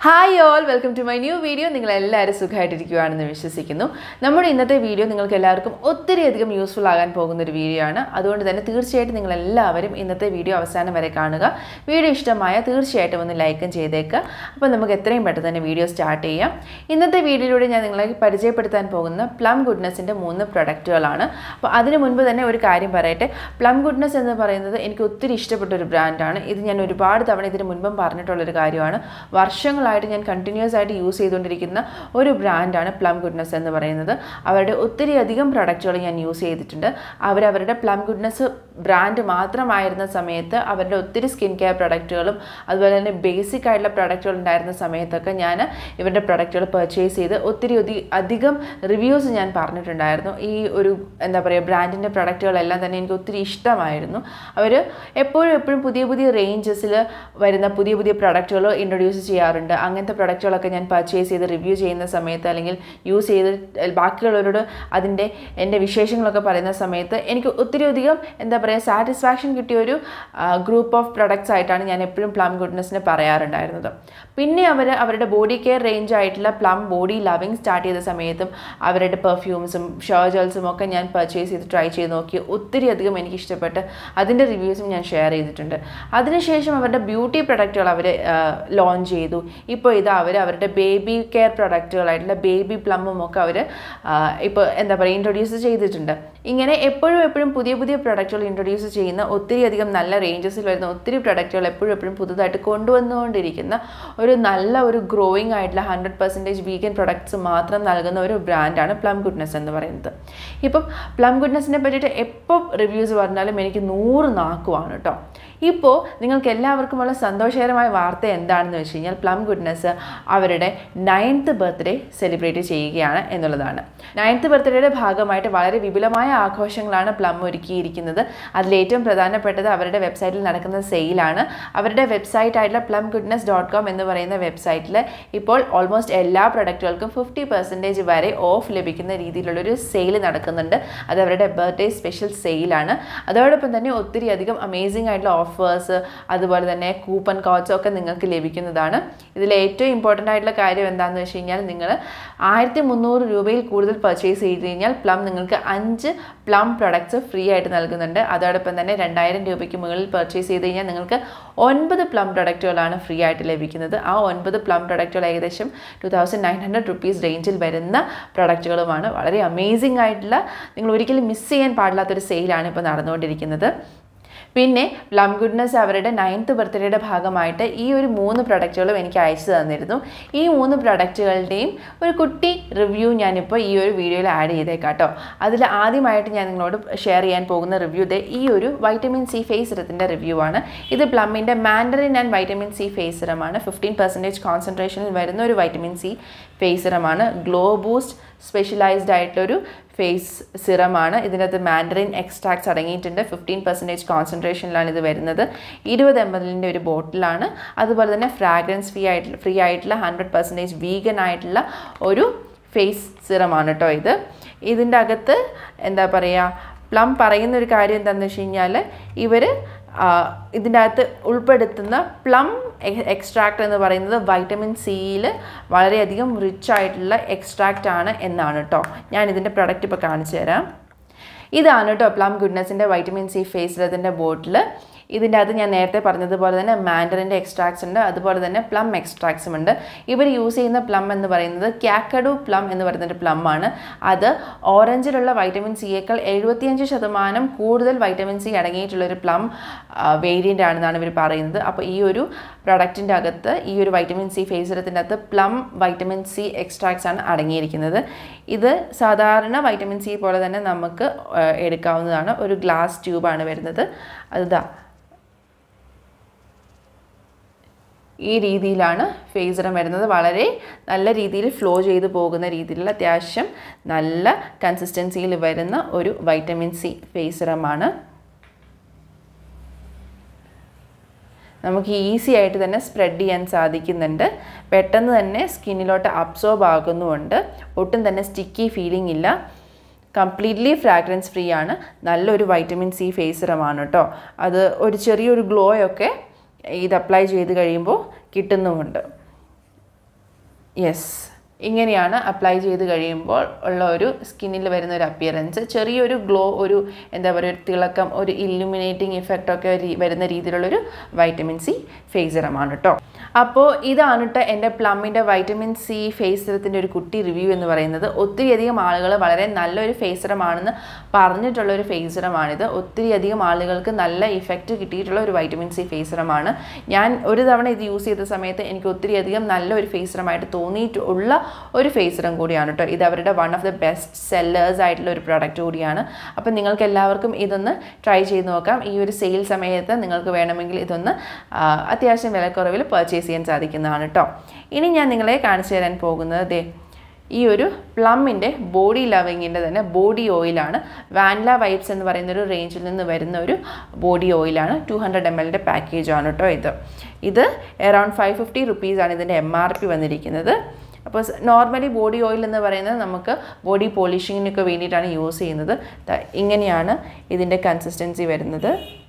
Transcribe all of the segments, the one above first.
hi all welcome to my new video നിങ്ങൾ എല്ലാവരും സുഖമായിട്ടിരിക്കുകയാണെന്ന് വിശ്വസിക്കുന്നു നമ്മുടെ ഇന്നത്തെ വീഡിയോ നിങ്ങൾക്ക് എല്ലാവർക്കും ഒത്തിരി അധികം യൂസ്ഫുൾ ആകാൻ പോകുന്ന ഒരു വീഡിയോ ആണ് അതുകൊണ്ട് തന്നെ തീർച്ചയായിട്ടും നിങ്ങൾ എല്ലാവരും ഇന്നത്തെ വീഡിയോ അവസാനം വരെ കാണുക വീഡിയോ ഇഷ്ടമായ തീർച്ചയായിട്ടും ഒന്ന് ലൈക്കും ചെയ്തേക്കുക അപ്പോൾ നമുക്ക് എത്രയും പെട്ടെന്ന് തന്നെ വീഡിയോ സ്റ്റാർട്ട് ചെയ്യാം ഇന്നത്തെ വീഡിയോയിലൂടെ ഞാൻ നിങ്ങളെ പരിചയപ്പെടുത്താൻ പോകുന്ന പ്ലം ഗുഡ്നസിൻ്റെ മൂന്ന് പ്രൊഡക്റ്റുകളാണ് അപ്പോൾ അതിന് മുൻപ് തന്നെ ഒരു കാര്യം പറയട്ടെ പ്ലം ഗുഡ്നസ് എന്ന് പറയുന്നത് എനിക്ക് ഒത്തിരി ഇഷ്ടപ്പെട്ട ഒരു ബ്രാൻഡാണ് ഇത് ഞാൻ ഒരുപാട് തവണ ഇതിന് മുൻപും പറഞ്ഞിട്ടുള്ളൊരു കാര്യമാണ് വർഷങ്ങളായിട്ട് ഞാൻ കണ്ടിന്യൂസ് ആയിട്ട് യൂസ് ചെയ്തുകൊണ്ടിരിക്കുന്ന ഒരു ബ്രാൻഡാണ് പ്ലം ഗുഡ്നസ് എന്ന് പറയുന്നത് അവരുടെ ഒത്തിരി അധികം പ്രൊഡക്റ്റുകൾ ഞാൻ യൂസ് ചെയ്തിട്ടുണ്ട് അവരവരുടെ പ്ലം ഗുഡ്നസ് ബ്രാൻഡ് മാത്രമായിരുന്ന സമയത്ത് അവരുടെ ഒത്തിരി സ്കിൻ കെയർ പ്രൊഡക്റ്റുകളും അതുപോലെ തന്നെ ബേസിക് ആയിട്ടുള്ള പ്രൊഡക്റ്റുകൾ ഉണ്ടായിരുന്ന സമയത്തൊക്കെ ഞാൻ ഇവരുടെ പ്രൊഡക്റ്റുകൾ പർച്ചേസ് ചെയ്ത് ഒത്തിരി ഒതി അധികം റിവ്യൂസ് ഞാൻ പറഞ്ഞിട്ടുണ്ടായിരുന്നു ഈ ഒരു എന്താ പറയുക ബ്രാൻഡിൻ്റെ പ്രൊഡക്റ്റുകളെല്ലാം തന്നെ എനിക്ക് ഒത്തിരി ഇഷ്ടമായിരുന്നു അവർ എപ്പോഴും എപ്പോഴും പുതിയ പുതിയ റേഞ്ചസിൽ വരുന്ന പുതിയ പുതിയ പ്രൊഡക്റ്റുകൾ ഇൻട്രൊഡ്യൂസ് ചെയ്യാറുണ്ട് അങ്ങനത്തെ പ്രൊഡക്റ്റുകളൊക്കെ ഞാൻ പർച്ചേസ് ചെയ്ത് റിവ്യൂ ചെയ്യുന്ന സമയത്ത് അല്ലെങ്കിൽ യൂസ് ചെയ്ത് ബാക്കിയുള്ളവരോട് അതിൻ്റെ എൻ്റെ വിശേഷങ്ങളൊക്കെ പറയുന്ന സമയത്ത് എനിക്ക് ഒത്തിരി അധികം എന്താ പറയുക സാറ്റിസ്ഫാക്ഷൻ കിട്ടിയ ഒരു ഗ്രൂപ്പ് ഓഫ് പ്രൊഡക്ട്സ് ആയിട്ടാണ് ഞാൻ എപ്പോഴും പ്ലം ഗുഡ്നസ്സിനെ പറയാറുണ്ടായിരുന്നത് പിന്നെ അവർ അവരുടെ ബോഡി കെയർ റേഞ്ച് ആയിട്ടുള്ള പ്ലം ബോഡി ലവിങ് സ്റ്റാർട്ട് ചെയ്ത സമയത്തും അവരുടെ പെർഫ്യൂംസും ഷോ ജെൽസും ഒക്കെ ഞാൻ പർച്ചേസ് ചെയ്ത് ട്രൈ ചെയ്ത് നോക്കി ഒത്തിരി അധികം എനിക്ക് ഇഷ്ടപ്പെട്ട് അതിൻ്റെ റിവ്യൂസും ഞാൻ ഷെയർ ചെയ്തിട്ടുണ്ട് അതിനുശേഷം അവരുടെ ബ്യൂട്ടി പ്രൊഡക്റ്റുകൾ അവർ ലോഞ്ച് ചെയ്തു ഇപ്പോൾ ഇത് അവർ അവരുടെ ബേബി കെയർ പ്രൊഡക്റ്റുകളായിട്ടുള്ള ബേബി പ്ലമ്മും ഒക്കെ അവർ ഇപ്പോൾ എന്താ പറയുക ഇൻട്രൊഡ്യൂസ് ചെയ്തിട്ടുണ്ട് ഇങ്ങനെ എപ്പോഴും എപ്പോഴും പുതിയ പുതിയ പ്രൊഡക്റ്റുകൾ ഇൻട്രൊഡ്യൂസ് ചെയ്യുന്ന ഒത്തിരി അധികം നല്ല റേഞ്ചസിൽ വരുന്ന ഒത്തിരി പ്രൊഡക്റ്റുകൾ എപ്പോഴും എപ്പോഴും പുതുതായിട്ട് കൊണ്ടുവന്നുകൊണ്ടിരിക്കുന്ന ഒരു നല്ല ഒരു ഗ്രോയിങ് ആയിട്ടുള്ള ഹൺഡ്രഡ് പെർസെൻറ്റേജ് വീഗൻ പ്രൊഡക്ട്സ് മാത്രം നൽകുന്ന ഒരു ബ്രാൻഡാണ് പ്ലം ഗുഡ്നസ് എന്ന് പറയുന്നത് ഇപ്പം പ്ലം ഗുഡ്നസിനെ പറ്റിയിട്ട് എപ്പോൾ റിവ്യൂസ് പറഞ്ഞാലും എനിക്ക് നൂറ് നാക്കുവാണ് കേട്ടോ ഇപ്പോൾ നിങ്ങൾക്ക് എല്ലാവർക്കുമുള്ള സന്തോഷകരമായ വാർത്ത എന്താണെന്ന് വെച്ച് കഴിഞ്ഞാൽ പ്ലം ഗുഡ്നസ് അവരുടെ നയൻത്ത് ബർത്ത്ഡേ സെലിബ്രേറ്റ് ചെയ്യുകയാണ് എന്നുള്ളതാണ് നയൻത്ത് ബർത്ത്ഡേയുടെ ഭാഗമായിട്ട് വളരെ വിപുലമായ ആഘോഷങ്ങളാണ് പ്ലം ഒരുക്കിയിരിക്കുന്നത് അതിലേറ്റവും പ്രധാനപ്പെട്ടത് അവരുടെ വെബ്സൈറ്റിൽ നടക്കുന്ന സെയിലാണ് അവരുടെ വെബ്സൈറ്റ് ആയിട്ടുള്ള പ്ലം ഗുഡ്നസ് ഡോട്ട് കോം എന്ന് പറയുന്ന വെബ്സൈറ്റിൽ ഇപ്പോൾ ഓൾമോസ്റ്റ് എല്ലാ പ്രൊഡക്റ്റുകൾക്കും ഫിഫ്റ്റി പെർസെൻറ്റേജ് വരെ ഓഫ് ലഭിക്കുന്ന രീതിയിലുള്ളൊരു സെയിൽ നടക്കുന്നുണ്ട് അത് അവരുടെ ബർത്ത്ഡേ സ്പെഷ്യൽ സെയിലാണ് അതോടൊപ്പം തന്നെ ഒത്തിരി അധികം അമേസിംഗ് ആയിട്ടുള്ള ഓഫേഴ്സ് അതുപോലെ തന്നെ കൂപ്പൺ കോഡ്സ് ഒക്കെ നിങ്ങൾക്ക് ലഭിക്കുന്നതാണ് ഇതിൽ ഏറ്റവും ഇമ്പോർട്ടൻ്റ് ആയിട്ടുള്ള കാര്യം എന്താണെന്ന് വെച്ച് കഴിഞ്ഞാൽ നിങ്ങൾ ആയിരത്തി മുന്നൂറ് രൂപയിൽ കൂടുതൽ പർച്ചേസ് ചെയ്ത് കഴിഞ്ഞാൽ പ്ലം നിങ്ങൾക്ക് അഞ്ച് പ്ലം പ്രൊഡക്ട്സ് ഫ്രീ ആയിട്ട് നൽകുന്നുണ്ട് അതോടൊപ്പം തന്നെ രണ്ടായിരം രൂപയ്ക്ക് മുകളിൽ പർച്ചേസ് ചെയ്ത് കഴിഞ്ഞാൽ നിങ്ങൾക്ക് ഒൻപത് പ്ലം പ്രൊഡക്റ്റുകളാണ് ഫ്രീ ആയിട്ട് ലഭിക്കുന്നത് ആ ഒൻപത് പ്ലം പ്രൊഡക്റ്റുകൾ ഏകദേശം two thousand nine hundred rupees റേഞ്ചിൽ വരുന്ന പ്രൊഡക്റ്റുകളുമാണ് വളരെ അമേസിംഗ് ആയിട്ടുള്ള നിങ്ങൾ ഒരിക്കലും മിസ് ചെയ്യാൻ പാടില്ലാത്തൊരു സെയിലാണ് ഇപ്പോൾ നടന്നുകൊണ്ടിരിക്കുന്നത് പിന്നെ പ്ലം ഗുഡ്നസ് അവരുടെ നയൻത്ത് ബർത്ത്ഡേയുടെ ഭാഗമായിട്ട് ഈ ഒരു മൂന്ന് പ്രൊഡക്റ്റുകളും എനിക്ക് അയച്ചു തന്നിരുന്നു ഈ മൂന്ന് പ്രൊഡക്റ്റുകളുടെയും ഒരു കുട്ടി റിവ്യൂ ഞാനിപ്പോൾ ഈ ഒരു വീഡിയോയിൽ ആഡ് ചെയ്തേക്കാം കേട്ടോ അതിൽ ആദ്യമായിട്ട് ഞാൻ നിങ്ങളോട് ഷെയർ ചെയ്യാൻ പോകുന്ന റിവ്യൂ ദേ ഈ ഒരു വൈറ്റമിൻ സി ഫേസ് സിറത്തിൻ്റെ റിവ്യൂ ആണ് ഇത് പ്ലമ്മിൻ്റെ mandarin and vitamin C face സിറമാണ് ഫിഫ്റ്റീൻ പെർസെൻറ്റേജ് കോൺസെൻട്രേഷനിൽ വരുന്ന ഒരു വൈറ്റമിൻ സി ഫേസ് സിറമാണ് ഗ്ലോ ബൂസ്റ്റ് സ്പെഷ്യലൈസ്ഡ് ആയിട്ടുള്ളൊരു ഫേസ് സിറമാണ് ഇതിനകത്ത് മാൻഡറിൻ എക്സ്ട്രാക്ട്സ് അടങ്ങിയിട്ടുണ്ട് ഫിഫ്റ്റീൻ പെർസെൻറ്റേജ് കോൺസെൻട്രേഷനിലാണ് ഇത് വരുന്നത് ഇരുപത് എം എല്ലിൻ്റെ ഒരു ബോട്ടിലാണ് അതുപോലെ തന്നെ ഫ്രാഗ്രൻസ് ഫ്രീ ആയിട്ടുള്ള ഫ്രീ ആയിട്ടുള്ള ഹൺഡ്രഡ് പെർസെൻറ്റേജ് വീഗൻ ആയിട്ടുള്ള ഒരു ഫേസ് സിറമാണ് കേട്ടോ ഇത് ഇതിൻ്റെ അകത്ത് എന്താ പറയുക പ്ലം പറയുന്ന ഒരു കാര്യം എന്താണെന്ന് വെച്ച് കഴിഞ്ഞാൽ ഇവർ ഇതിൻ്റെ അകത്ത് ഉൾപ്പെടുത്തുന്ന പ്ലം എക്സ്ട്രാക്റ്റ് എന്ന് പറയുന്നത് വൈറ്റമിൻ സിയിൽ വളരെയധികം റിച്ച് ആയിട്ടുള്ള എക്സ്ട്രാക്റ്റ് ആണ് എന്നാണ് കേട്ടോ ഞാൻ ഇതിൻ്റെ പ്രൊഡക്റ്റ് ഇപ്പോൾ കാണിച്ചു തരാം ഇതാണ് കേട്ടോ പ്ലം ഗുഡ്നസിൻ്റെ വൈറ്റമിൻ സി ഫേസ് ഇതിൻ്റെ ബോട്ടിൽ ഇതിൻ്റെ അകത്ത് ഞാൻ നേരത്തെ പറഞ്ഞതുപോലെ തന്നെ മാൻഡറിൻ്റെ എക്സ്ട്രാക്ട്സ് ഉണ്ട് അതുപോലെ തന്നെ പ്ലം എക്സ്ട്രാക്ട്സും ഉണ്ട് ഇവർ യൂസ് ചെയ്യുന്ന പ്ലം എന്ന് പറയുന്നത് കാക്കഡു പ്ലം എന്ന് പറയുന്നൊരു പ്ലം ആണ് അത് ഓറഞ്ചിലുള്ള വൈറ്റമിൻ സിയേക്കാൾ എഴുപത്തിയഞ്ച് ശതമാനം കൂടുതൽ വൈറ്റമിൻ സി അടങ്ങിയിട്ടുള്ള ഒരു പ്ലം വേരിയൻ്റ് ആണെന്നാണ് ഇവർ പറയുന്നത് അപ്പോൾ ഈ ഒരു പ്രൊഡക്റ്റിൻ്റെ അകത്ത് ഈ ഒരു വൈറ്റമിൻ സി ഫേസിറത്തിൻ്റെ അകത്ത് പ്ലം വൈറ്റമിൻ സി എക്സ്ട്രാക്ട്സ് ആണ് അടങ്ങിയിരിക്കുന്നത് ഇത് സാധാരണ വൈറ്റമിൻ സി പോലെ തന്നെ നമുക്ക് എടുക്കാവുന്നതാണ് ഒരു ഗ്ലാസ് ട്യൂബാണ് വരുന്നത് അതാ ഈ രീതിയിലാണ് ഫേസറം വരുന്നത് വളരെ നല്ല രീതിയിൽ ഫ്ലോ ചെയ്ത് പോകുന്ന രീതിയിലുള്ള അത്യാവശ്യം നല്ല കൺസിസ്റ്റൻസിയിൽ വരുന്ന ഒരു വൈറ്റമിൻ സി ഫേസറമാണ് നമുക്ക് ഈസി ആയിട്ട് തന്നെ സ്പ്രെഡ് ചെയ്യാൻ സാധിക്കുന്നുണ്ട് പെട്ടെന്ന് തന്നെ സ്കിന്നിലോട്ട് അബ്സോർബ് ആകുന്നുമുണ്ട് ഒട്ടും തന്നെ സ്റ്റിക്കി ഫീലിംഗ് ഇല്ല കംപ്ലീറ്റ്ലി ഫ്രാഗ്രൻസ് ഫ്രീ ആണ് നല്ലൊരു വൈറ്റമിൻ സി ഫേസറമാണ് കേട്ടോ അത് ഒരു ചെറിയൊരു ഗ്ലോയൊക്കെ ഇത് അപ്ലൈ ചെയ്ത് കഴിയുമ്പോൾ കിട്ടുന്നുമുണ്ട് യെസ് ഇങ്ങനെയാണ് അപ്ലൈ ചെയ്ത് കഴിയുമ്പോൾ ഉള്ള ഒരു സ്കിന്നിൽ വരുന്ന ഒരു അപ്പിയറൻസ് ചെറിയൊരു ഗ്ലോ ഒരു എന്താ പറയുക ഒരു തിളക്കം ഒരു ഇല്ലുമിനേറ്റിംഗ് ഇഫക്റ്റ് ഒക്കെ രീ- വരുന്ന രീതിയിലുള്ളൊരു വൈറ്റമിൻ സി ഫേസ് സിറമാണ് കേട്ടോ അപ്പോൾ ഇതാണ് കേട്ടോ എൻ്റെ പ്ലമ്മിൻ്റെ വൈറ്റമിൻ സി ഫേസ് സിറത്തിൻ്റെ ഒരു കുട്ടി റിവ്യൂ എന്ന് പറയുന്നത് ഒത്തിരിയധികം ആളുകൾ വളരെ നല്ലൊരു ഫേസ് സിറമാണെന്ന് പറഞ്ഞിട്ടുള്ള ഒരു ഫേസ് സിറമാണിത് ഒത്തിരിയധികം ആളുകൾക്ക് നല്ല ഇഫക്റ്റ് കിട്ടിയിട്ടുള്ള ഒരു വൈറ്റമിൻ സി ഫേസ് സിറമാണ് ഞാൻ ഒരു തവണ ഇത് യൂസ് ചെയ്ത സമയത്ത് എനിക്ക് ഒത്തിരിയധികം നല്ലൊരു ഫേസ് സിറമായിട്ട് തോന്നിയിട്ടുള്ള ഒരു ഫേസ് സിറം കൂടിയാണ് കേട്ടോ ഇത് അവരുടെ one of the best sellers ആയിട്ടുള്ള ഒരു പ്രൊഡക്റ്റ് കൂടിയാണ് അപ്പം നിങ്ങൾക്ക് എല്ലാവർക്കും ഇതൊന്ന് ട്രൈ ചെയ്ത് നോക്കാം ഈ ഒരു സെയിൽ സമയത്ത് നിങ്ങൾക്ക് വേണമെങ്കിൽ ഇതൊന്ന് ആ, അത്യാവശ്യം വിലക്കുറവിൽ പർച്ചേസ് ചെയ്യാൻ സാധിക്കുന്നതാണ് കേട്ടോ ഇനി ഞാൻ നിങ്ങളെ കാണിച്ചു തരാൻ പോകുന്നത് ദേ ഈ ഒരു പ്ലമ്മിൻ്റെ ബോഡി ലവിങ്ങിൻ്റെ തന്നെ ബോഡി ഓയിലാണ് വാൻല വൈബ്സ് എന്ന് പറയുന്ന ഒരു റേഞ്ചിൽ നിന്ന് വരുന്ന ഒരു ബോഡി ഓയിലാണ് ടു ഹൺഡ്രഡ് എം എല്ലിൻ്റെ പാക്കേജാണ് കേട്ടോ ഇത് ഇത് അറൗണ്ട് ഫൈവ് ഫിഫ്റ്റി റുപ്പീസാണ് ഇതിൻ്റെ എം ആർ പി വന്നിരിക്കുന്നത് അപ്പോൾ നോർമലി ബോഡി ഓയിൽ എന്ന് പറയുന്നത് നമുക്ക് ബോഡി പോളിഷിങ്ങിനൊക്കെ വേണ്ടിയിട്ടാണ് യൂസ് ചെയ്യുന്നത് ദാ ഇങ്ങനെയാണ് ഇതിൻ്റെ കൺസിസ്റ്റൻസി വരുന്നത്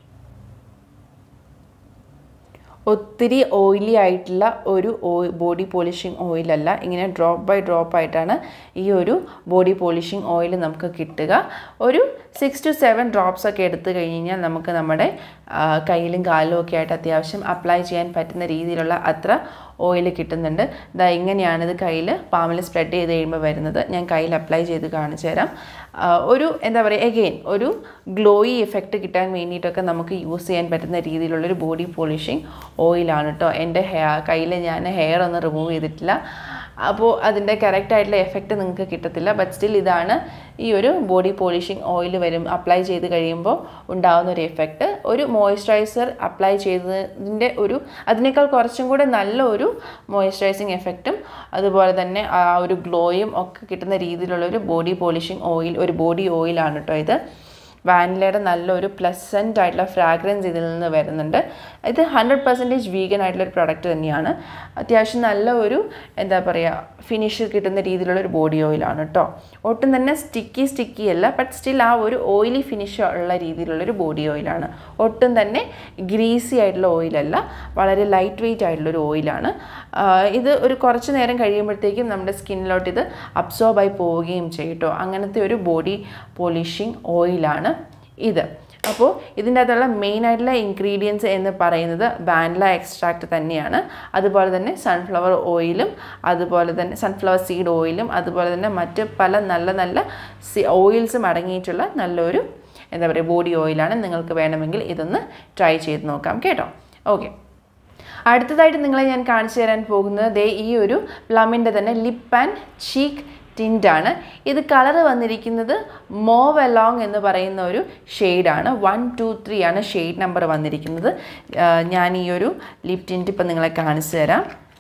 ഒത്തിരി ഓയിലി ആയിട്ടുള്ള ഒരു ഓയിൽ ബോഡി പോളിഷിങ് ഓയിലല്ല ഇങ്ങനെ ഡ്രോപ്പ് ബൈ ഡ്രോപ്പ് ആയിട്ടാണ് ഈ ഒരു ബോഡി പോളിഷിങ് ഓയിൽ നമുക്ക് കിട്ടുക ഒരു സിക്സ് ടു സെവൻ ഡ്രോപ്സ് ഒക്കെ എടുത്തു കഴിഞ്ഞ് കഴിഞ്ഞാൽ നമുക്ക് നമ്മുടെ ആ, കയ്യിലും കാലിലും ഒക്കെ ആയിട്ട് അത്യാവശ്യം അപ്ലൈ ചെയ്യാൻ പറ്റുന്ന രീതിയിലുള്ള അത്ര ഓയിൽ കിട്ടുന്നുണ്ട് ഇതാ ഇങ്ങനെയാണ് ഇത് കയ്യിൽ പാമിൽ സ്പ്രെഡ് ചെയ്ത് കഴിയുമ്പോൾ വരുന്നത് ഞാൻ കയ്യിൽ അപ്ലൈ ചെയ്ത് കാണിച്ചു തരാം ആ, ഒരു എന്താ പറയുക എഗെയിൻ ഒരു ഗ്ലോയി എഫക്റ്റ് കിട്ടാൻ വേണ്ടിയിട്ടൊക്കെ നമുക്ക് യൂസ് ചെയ്യാൻ പറ്റുന്ന രീതിയിലുള്ളൊരു ബോഡി പോളിഷിങ് ഓയിലാണ് കേട്ടോ എൻ്റെ ഹെയർ കയ്യിൽ ഞാൻ ഹെയർ ഒന്നും റിമൂവ് ചെയ്തിട്ടില്ല അപ്പോൾ അതിൻ്റെ കറക്റ്റ് ആയിട്ടുള്ള എഫക്റ്റ് നിങ്ങൾക്ക് കിട്ടത്തില്ല ബട്ട് സ്റ്റിൽ ഇതാണ് ഈ ഒരു ബോഡി പോളിഷിങ് ഓയിൽ വരും അപ്ലൈ ചെയ്ത് കഴിയുമ്പോൾ ഉണ്ടാകുന്ന ഒരു എഫക്റ്റ് ഒരു മോയ്സ്ചറൈസർ അപ്ലൈ ചെയ്തതിൻ്റെ ഒരു അതിനേക്കാൾ കുറച്ചും കൂടെ നല്ല ഒരു മോയ്സ്ചറൈസിങ് എഫക്റ്റും അതുപോലെ തന്നെ ആ ഒരു ഗ്ലോയും ഒക്കെ കിട്ടുന്ന രീതിയിലുള്ള ഒരു ബോഡി പോളിഷിങ് ഓയിൽ ഒരു ബോഡി ഓയിലാണ് കേട്ടോ ഇത് വാനിലയുടെ നല്ലൊരു പ്ലസൻ്റ് ആയിട്ടുള്ള ഫ്രാഗ്രൻസ് ഇതിൽ നിന്ന് വരുന്നുണ്ട് ഇത് ഹൺഡ്രഡ് പെർസെൻറ്റേജ് വീഗൻ ആയിട്ടുള്ള ഒരു പ്രൊഡക്റ്റ് തന്നെയാണ് അത്യാവശ്യം നല്ല ഒരു എന്താ പറയുക ഫിനിഷ് കിട്ടുന്ന രീതിയിലുള്ള ഒരു ബോഡി ഓയിലാണ് കേട്ടോ ഒട്ടും തന്നെ സ്റ്റിക്കി സ്റ്റിക്കി അല്ല ബട്ട് സ്റ്റിൽ ആ ഒരു ഓയിലി ഫിനിഷ് ഉള്ള രീതിയിലുള്ളൊരു ബോഡി ഓയിലാണ് ഒട്ടും തന്നെ ഗ്രീസി ആയിട്ടുള്ള ഓയിലല്ല വളരെ ലൈറ്റ് വെയിറ്റ് ആയിട്ടുള്ളൊരു ഓയിലാണ് ആഹ് ഇത് ഒരു കുറച്ച് നേരം കഴിയുമ്പോഴത്തേക്കും നമ്മുടെ സ്കിന്നിലോട്ട് ഇത് അബ്സോർബ് ആയി പോവുകയും ചെയ്യും കേട്ടോ അങ്ങനത്തെ ഒരു ബോഡി പോളിഷിങ് ഓയിലാണ് ഇത് അപ്പോൾ ഇതിൻ്റെ അകത്തുള്ള മെയിൻ ആയിട്ടുള്ള ഇൻഗ്രീഡിയൻസ് എന്ന് പറയുന്നത് വാനില എക്സ്ട്രാക്റ്റ് തന്നെയാണ് അതുപോലെ തന്നെ സൺഫ്ലവർ ഓയിലും അതുപോലെ തന്നെ സൺഫ്ലവർ സീഡ് ഓയിലും അതുപോലെ തന്നെ മറ്റ് പല നല്ല നല്ല സി ഓയിൽസും അടങ്ങിയിട്ടുള്ള നല്ലൊരു എന്താ പറയുക ബോഡി ഓയിലാണ് നിങ്ങൾക്ക് വേണമെങ്കിൽ ഇതൊന്ന് ട്രൈ ചെയ്ത് നോക്കാം കേട്ടോ ഓക്കെ അടുത്തതായിട്ട് നിങ്ങളെ ഞാൻ കാണിച്ചു തരാൻ പോകുന്നത് ദേ ഈ ഒരു പ്ലമിൻ്റെ തന്നെ ലിപ്പ് ആൻഡ് ചീക്ക് ടിൻ്റാണ് ഇത് കളർ വന്നിരിക്കുന്നത് മോവ് അലോങ് എന്ന് പറയുന്ന ഒരു ഷെയ്ഡാണ് വൺ ടു ത്രീ ആണ് ഷെയ്ഡ് നമ്പർ വന്നിരിക്കുന്നത് ആ, ഞാൻ ഈ ഒരു ലിപ് ടിൻറ്റ് ഇപ്പം നിങ്ങളെ കാണിച്ചു തരാം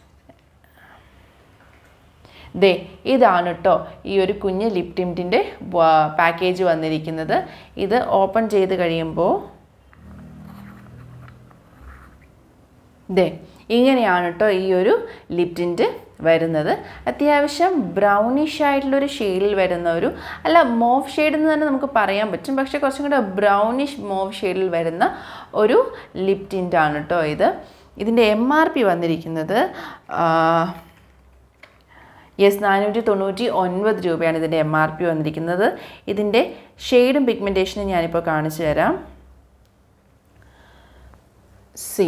ദേ ഇതാണ് കേട്ടോ ഈ ഒരു കുഞ്ഞ് ലിപ് ടിൻറ്റിൻ്റെ പാക്കേജ് വന്നിരിക്കുന്നത് ഇത് ഓപ്പൺ ചെയ്ത് കഴിയുമ്പോൾ ദേ ഇങ്ങനെയാണ് കേട്ടോ ഈ ഒരു ലിപ് ടിൻറ്റ് വരുന്നത് അത്യാവശ്യം ബ്രൗണിഷ് ആയിട്ടുള്ളൊരു ഷെയ്ഡിൽ വരുന്ന ഒരു അല്ല മോവ് ഷെയ്ഡ് എന്ന് തന്നെ നമുക്ക് പറയാൻ പറ്റും പക്ഷേ കുറച്ചും കൂടെ ബ്രൗണിഷ് മോവ് ഷെയ്ഡിൽ വരുന്ന ഒരു ലിപ് ടിൻ്റാണ് കേട്ടോ ഇത് ഇതിൻ്റെ എം ആർ പി വന്നിരിക്കുന്നത് യെസ് നാനൂറ്റി തൊണ്ണൂറ്റി ഒൻപത് രൂപയാണ് ഇതിൻ്റെ എം ആർ പി വന്നിരിക്കുന്നത് ഇതിൻ്റെ ഷെയ്ഡും പിഗ്മെൻറ്റേഷനും ഞാനിപ്പോൾ കാണിച്ചു തരാം സി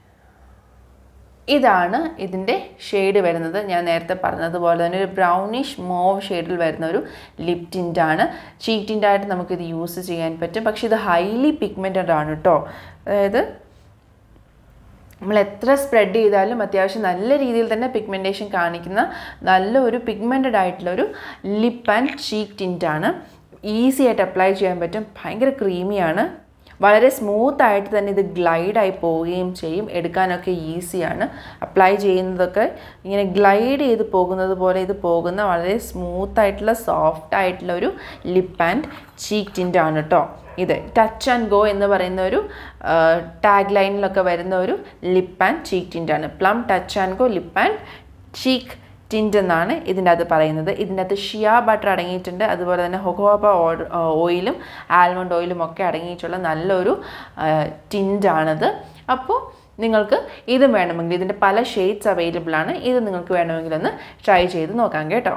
ഇതാണ് ഇതിൻ്റെ ഷെയ്ഡ് വരുന്നത് ഞാൻ നേരത്തെ പറഞ്ഞതുപോലെ തന്നെ ഒരു ബ്രൗണിഷ് മോവ് ഷെയ്ഡിൽ വരുന്ന ഒരു ലിപ് ടിൻ്റാണ് ചീക്ക് ടിൻ്റായിട്ട് നമുക്കിത് യൂസ് ചെയ്യാൻ പറ്റും പക്ഷേ ഇത് ഹൈലി പിഗ്മെൻറ്റഡ് ആണ് കേട്ടോ അതായത് നമ്മൾ എത്ര സ്പ്രെഡ് ചെയ്താലും അത്യാവശ്യം നല്ല രീതിയിൽ തന്നെ പിഗ്മെൻറ്റേഷൻ കാണിക്കുന്ന നല്ല ഒരു പിഗ്മെൻറ്റഡ് ആയിട്ടുള്ള ഒരു ലിപ്പ് ആൻഡ് ചീക്ക് ടിൻ്റാണ് ഈസി ആയിട്ട് അപ്ലൈ ചെയ്യാൻ പറ്റും ഭയങ്കര ക്രീമിയാണ് വളരെ സ്മൂത്ത് ആയിട്ട് തന്നെ ഇത് ഗ്ലൈഡായി പോവുകയും ചെയ്യും എടുക്കാനൊക്കെ ഈസിയാണ് അപ്ലൈ ചെയ്യുന്നതൊക്കെ ഇങ്ങനെ ഗ്ലൈഡ് ചെയ്ത് പോകുന്നത് പോലെ ഇത് പോകുന്ന വളരെ സ്മൂത്ത് ആയിട്ടുള്ള സോഫ്റ്റ് ആയിട്ടുള്ള ഒരു ലിപ്പ് ആൻഡ് ചീക്ക് ടിൻ്റാണ് കേട്ടോ ഇത് ടച്ച് ആൻഡ് ഗോ എന്ന് പറയുന്ന ഒരു ടാഗ് ലൈനിലൊക്കെ വരുന്ന ഒരു ലിപ്പ് ആൻഡ് ചീക്ക് ടിൻ്റാണ് Plum touch and go lip and cheek tint എന്നാണ് ഇതിൻ്റെ അകത്ത് പറയുന്നത് ഇതിൻ്റെ അകത്ത് ഷിയ ബട്ടർ അടങ്ങിയിട്ടുണ്ട് അതുപോലെ തന്നെ ഹൊഗോബ ഓയിലും ആൽമണ്ട് ഓയിലും ഒക്കെ അടങ്ങിയിട്ടുള്ള നല്ലൊരു ടിൻറ്റാണിത് അപ്പോൾ നിങ്ങൾക്ക് ഇതും വേണമെങ്കിൽ ഇതിൻ്റെ പല ഷെയ്ഡ്സ് അവൈലബിൾ ആണ് ഇത് നിങ്ങൾക്ക് വേണമെങ്കിൽ ഒന്ന് ട്രൈ ചെയ്ത് നോക്കാം കേട്ടോ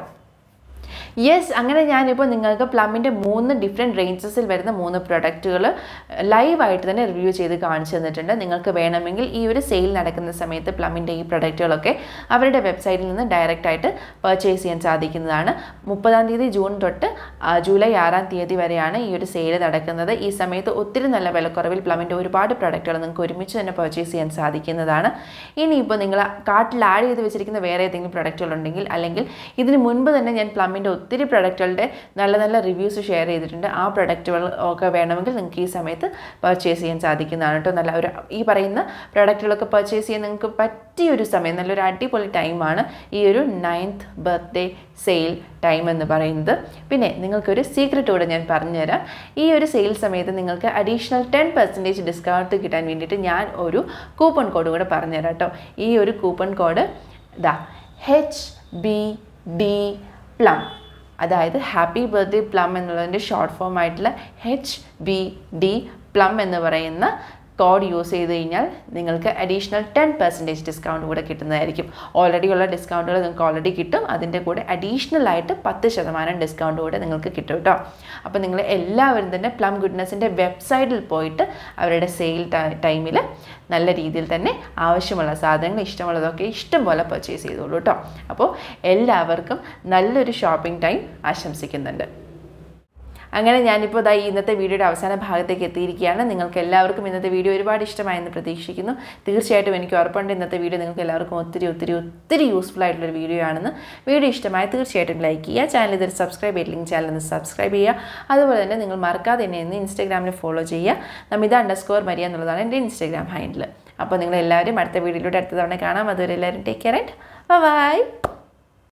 യെസ് അങ്ങനെ ഞാനിപ്പോൾ നിങ്ങൾക്ക് പ്ലമ്മിൻ്റെ മൂന്ന് ഡിഫറെൻറ്റ് റേഞ്ചസിൽ വരുന്ന മൂന്ന് പ്രൊഡക്റ്റുകൾ ലൈവായിട്ട് തന്നെ റിവ്യൂ ചെയ്ത് കാണിച്ചു തന്നിട്ടുണ്ട് നിങ്ങൾക്ക് വേണമെങ്കിൽ ഈ ഒരു സെയിൽ നടക്കുന്ന സമയത്ത് പ്ലമ്മിൻ്റെ ഈ പ്രൊഡക്റ്റുകളൊക്കെ അവരുടെ വെബ്സൈറ്റിൽ നിന്ന് ഡയറക്റ്റ് ആയിട്ട് പർച്ചേസ് ചെയ്യാൻ സാധിക്കുന്നതാണ് മുപ്പതാം തീയതി ജൂൺ തൊട്ട് ആ, ജൂലൈ ആറാം തീയതി വരെയാണ് ഈ ഒരു സെയിൽ നടക്കുന്നത് ഈ സമയത്ത് ഒത്തിരി നല്ല വിലക്കുറവിൽ പ്ലമ്മിൻ്റെ ഒരുപാട് പ്രൊഡക്റ്റുകൾ നിങ്ങൾക്ക് ഒരുമിച്ച് തന്നെ പർച്ചേസ് ചെയ്യാൻ സാധിക്കുന്നതാണ് ഇനിയിപ്പോൾ നിങ്ങൾ കാർട്ടിൽ ആഡ് ചെയ്ത് വെച്ചിരിക്കുന്ന വേറെ ഏതെങ്കിലും പ്രൊഡക്റ്റുകൾ ഉണ്ടെങ്കിൽ അല്ലെങ്കിൽ ഇതിന് മുൻപ് തന്നെ ഞാൻ പ്ലമ്മിൻ്റെ ഒത്തിരി പ്രൊഡക്റ്റുകളുടെ നല്ല നല്ല റിവ്യൂസ് ഷെയർ ചെയ്തിട്ടുണ്ട് ആ പ്രൊഡക്റ്റുകൾ ഒക്കെ വേണമെങ്കിൽ നിങ്ങൾക്ക് ഈ സമയത്ത് പർച്ചേസ് ചെയ്യാൻ സാധിക്കുന്നതാണ് കേട്ടോ നല്ല ഒരു ഈ പറയുന്ന പ്രൊഡക്റ്റുകളൊക്കെ പർച്ചേസ് ചെയ്യാൻ നിങ്ങൾക്ക് പറ്റിയൊരു സമയം നല്ലൊരു അടിപൊളി ടൈമാണ് ഈ ഒരു നയൻത്ത് ബർത്ത്ഡേ സെയിൽ ടൈം എന്ന് പറയുന്നത് പിന്നെ നിങ്ങൾക്കൊരു സീക്രറ്റ് കൂടെ ഞാൻ പറഞ്ഞുതരാം ഈ ഒരു സെയിൽ സമയത്ത് നിങ്ങൾക്ക് അഡീഷണൽ ടെൻ പെർസെൻറ്റേജ് ഡിസ്കൗണ്ട് കിട്ടാൻ വേണ്ടിയിട്ട് ഞാൻ ഒരു കൂപ്പൺ കോഡ് കൂടെ പറഞ്ഞുതരാം കേട്ടോ ഈ ഒരു കൂപ്പൺ കോഡ് ഇതാ എച്ച് ബി ഡി പ്ലം അതായത് ഹാപ്പി ബർത്ത്ഡേ പ്ലം എന്നുള്ളതിൻ്റെ ഷോർട്ട് ഫോം ആയിട്ടുള്ള എച്ച് ബി ഡി പ്ലം എന്ന് പറയുന്ന കോഡ് യൂസ് ചെയ്ത് കഴിഞ്ഞാൽ നിങ്ങൾക്ക് അഡീഷണൽ ടെൻ പെർസെൻറ്റേജ് ഡിസ്കൗണ്ട് കൂടെ കിട്ടുന്നതായിരിക്കും ഓൾറെഡി ഉള്ള ഡിസ്കൗണ്ടുകൾ നിങ്ങൾക്ക് ഓൾറെഡി കിട്ടും അതിൻ്റെ കൂടെ അഡീഷണൽ ആയിട്ട് പത്ത് ശതമാനം ഡിസ്കൗണ്ട് കൂടെ നിങ്ങൾക്ക് കിട്ടും കേട്ടോ അപ്പോൾ നിങ്ങൾ എല്ലാവരും തന്നെ പ്ലം ഗുഡ്നെസ്സിൻ്റെ വെബ്സൈറ്റിൽ പോയിട്ട് അവരുടെ സെയിൽ ടൈമിൽ നല്ല രീതിയിൽ തന്നെ ആവശ്യമുള്ള സാധനങ്ങൾ ഇഷ്ടമുള്ളതൊക്കെ ഇഷ്ടം പോലെ പർച്ചേസ് ചെയ്തോളൂ കേട്ടോ അപ്പോൾ എല്ലാവർക്കും നല്ലൊരു ഷോപ്പിംഗ് ടൈം ആശംസിക്കുന്നുണ്ട് അങ്ങനെ ഞാനിപ്പോൾ ഇതാ ഈ ഇന്നത്തെ വീഡിയോയുടെ അവസാന ഭാഗത്തേക്ക് എത്തിയിരിക്കുകയാണ് നിങ്ങൾക്ക് എല്ലാവർക്കും ഇന്നത്തെ വീഡിയോ ഒരുപാട് ഇഷ്ടമായെന്ന് പ്രതീക്ഷിക്കുന്നു തീർച്ചയായിട്ടും എനിക്ക് ഉറപ്പുണ്ട് ഇന്നത്തെ വീഡിയോ നിങ്ങൾക്ക് എല്ലാവർക്കും ഒത്തിരി ഒത്തിരി ഒത്തിരി യൂസ്ഫുൾ ആയിട്ടുള്ളൊരു വീഡിയോ ആണെന്ന് വീഡിയോ ഇഷ്ടമായ തീർച്ചയായിട്ടും ലൈക്ക് ചെയ്യുക ചാനൽ ഇതൊരു സബ്സ്ക്രൈബ് ചെയ്തില്ലെങ്കിൽ ചാനൽ ഒന്ന് സബ്സ്ക്രൈബ് ചെയ്യുക അതുപോലെ തന്നെ നിങ്ങൾ മറക്കാതെ എന്നെ ഇന്ന് ഇൻസ്റ്റാഗ്രാമിൽ ഫോളോ ചെയ്യുക നമിത അണ്ടർസ്കോർ മരിയ എന്നുള്ളതാണ് എൻ്റെ ഇൻസ്റ്റാഗ്രാം ഹാൻഡിൽ അപ്പോൾ നിങ്ങൾ എല്ലാവരും അടുത്ത വീഡിയോയിലൂടെ അടുത്ത തവണ കാണാം അതുവരെ എല്ലാവരും ടേക്ക് കെയർ ആൻഡ് ബൈ